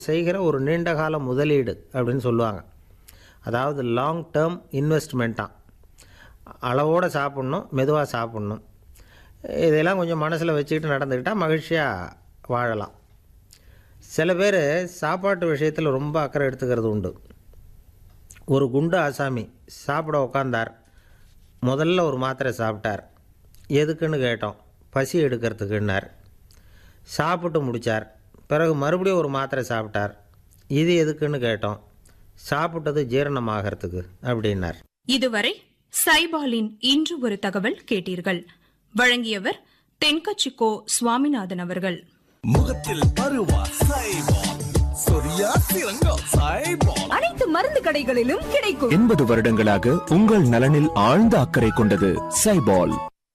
செய்கிற ஒரு நீண்ட கால முதலீடு அப்படின்னு சொல்லுவாங்க அதாவது லாங் டேர்ம் இன்வெஸ்ட்மெண்ட்டாக அளவோடு சாப்பிட்ணும் மெதுவாக சாப்பிட்ணும் இதெல்லாம் கொஞ்சம் மனசில் வச்சுக்கிட்டு நடந்துக்கிட்டால் மகிழ்ச்சியாக வாழலாம் சில பேர் சாப்பாட்டு விஷயத்தில் ரொம்ப அக்கறை எடுத்துக்கிறது உண்டு ஒரு குண்டு ஆசாமி சாப்பிட உக்காந்தார் முதல்ல ஒரு மாத்திரை சாப்பிட்டார் எதுக்குன்னு கேட்டோம் பசி எடுக்கிறதுக்குன்னார் சாப்பிட்டு முடித்தார் பிறகு மறுபடியும் ஒரு மாத்திரை சாப்பிட்டார் இது எதுக்குன்னு கேட்டோம் சாப்பிட்டது ஜீரணமாகறதுக்கு அப்படின்னார் இதுவரை சைபாலின் இன்று ஒரு தகவல் கேட்டீர்கள் வழங்கியவர் தென்கச்சிக்கோ சுவாமிநாதன் அவர்கள் முகத்தில் பருவா சைபால் சொரியா சிறங்கோ சைபால் அனைத்து மருந்து கடைகளிலும் கிடைக்கும் எண்பது வருடங்களாக உங்கள் நலனில் ஆழ்ந்த அக்கறை கொண்டது சைபால்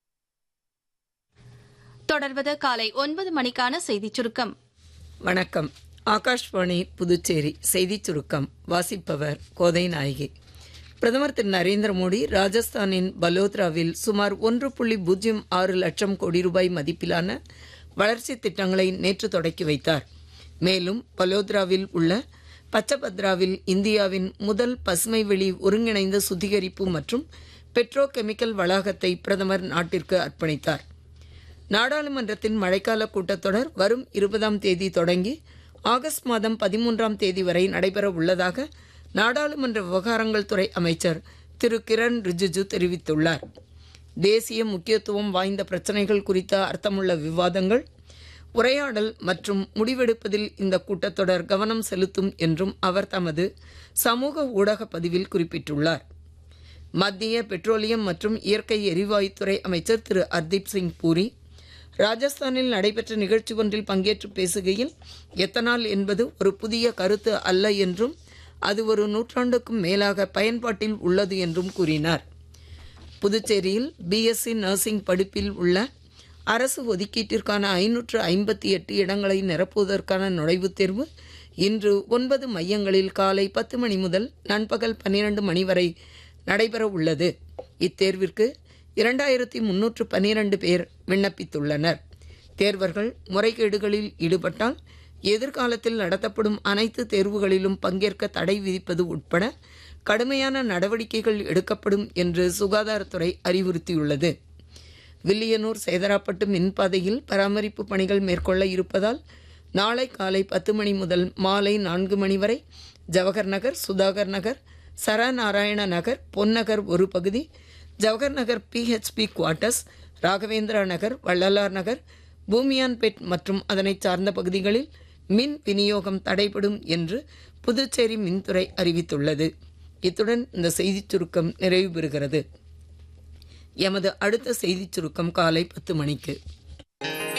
தொடர்வது காலை ஒன்பது மணிக்கான செய்திச் சுருக்கம் வணக்கம் ஆகாஷ்வாணி புதுச்சேரி செய்திச் சுருக்கம் வாசிப்பவர் கோதை நாயகி பிரதமர் திரு நரேந்திர மோடி ராஜஸ்தானின் பலோத்ராவில் சுமார் ஒன்று புள்ளி பூஜ்ஜியம் ஆறு லட்சம் கோடி ரூபாய் மதிப்பிலான வளர்ச்சித் திட்டங்களை நேற்று தொடக்கி வைத்தார் மேலும் பலோத்ராவில் உள்ள பச்சபத்ராவில் இந்தியாவின் முதல் பசுமை வெளி ஒருங்கிணைந்த சுத்திகரிப்பு மற்றும் பெட்ரோ கெமிக்கல் வளாகத்தை பிரதமர் நாட்டிற்கு அர்ப்பணித்தார் நாடாளுமன்றத்தின் மழைக்கால கூட்டத்தொடர் வரும் இருபதாம் தேதி தொடங்கி ஆகஸ்ட் மாதம் பதிமூன்றாம் தேதி வரை நடைபெற உள்ளதாக நாடாளுமன்ற விவகாரங்கள் துறை அமைச்சர் திரு கிரண் ரிஜிஜு தெரிவித்துள்ளார் தேசிய முக்கியத்துவம் வாய்ந்த பிரச்சினைகள் குறித்த அர்த்தமுள்ள விவாதங்கள் உரையாடல் மற்றும் முடிவெடுப்பதில் இந்த கூட்டத்தொடர் கவனம் செலுத்தும் என்றும் அவர் தமது சமூக ஊடக பதிவில் குறிப்பிட்டுள்ளார் மத்திய பெட்ரோலியம் மற்றும் இயற்கை எரிவாயுத்துறை அமைச்சர் திரு ஹர்தீப் சிங் பூரி ராஜஸ்தானில் நடைபெற்ற நிகழ்ச்சி ஒன்றில் பங்கேற்று பேசுகையில் எத்தனால் என்பது ஒரு புதிய கருத்து அல்ல என்றும் அது ஒரு நூற்றாண்டுக்கும் மேலாக பயன்பாட்டில் உள்ளது என்றும் கூறினார் புதுச்சேரியில் பிஎஸ்சி நர்சிங் படிப்பில் உள்ள அரசு ஒதுக்கீட்டிற்கான ஐநூற்று ஐம்பத்தி எட்டு இடங்களை நிரப்புவதற்கான நுழைவுத் தேர்வு இன்று ஒன்பது மையங்களில் காலை பத்து மணி முதல் நண்பகல் பன்னிரண்டு மணி வரை நடைபெற உள்ளது இத்தேர்விற்கு இரண்டாயிரத்தி முன்னூற்று பன்னிரண்டு பேர் விண்ணப்பித்துள்ளனர் தேர்வர்கள் முறைகேடுகளில் ஈடுபட்டால் எதிர்காலத்தில் நடத்தப்படும் அனைத்து தேர்வுகளிலும் பங்கேற்க தடை விதிப்பது உட்பட கடுமையான நடவடிக்கைகள் எடுக்கப்படும் என்று சுகாதாரத்துறை அறிவுறுத்தியுள்ளது வில்லியனூர் சேதராப்பட்டு மின்பாதையில் பராமரிப்பு பணிகள் மேற்கொள்ள இருப்பதால் நாளை காலை பத்து மணி முதல் மாலை நான்கு மணி வரை ஜவஹர் நகர் சுதாகர் நகர் சரநாராயண நகர் பொன்னகர் ஒரு பகுதி ஜவஹர் நகர் பிஹெச்பி குவார்ட்டர்ஸ் ராகவேந்திரா நகர் வள்ளலார் நகர் பூமியான்பேட் மற்றும் அதனைச் சார்ந்த பகுதிகளில் மின் விநியோகம் தடைபடும் என்று புதுச்சேரி மின்துறை அறிவித்துள்ளது இத்துடன் இந்த செய்திச் சுருக்கம் நிறைவு பெறுகிறது எமது அடுத்த செய்திச் சுருக்கம் காலை பத்து மணிக்கு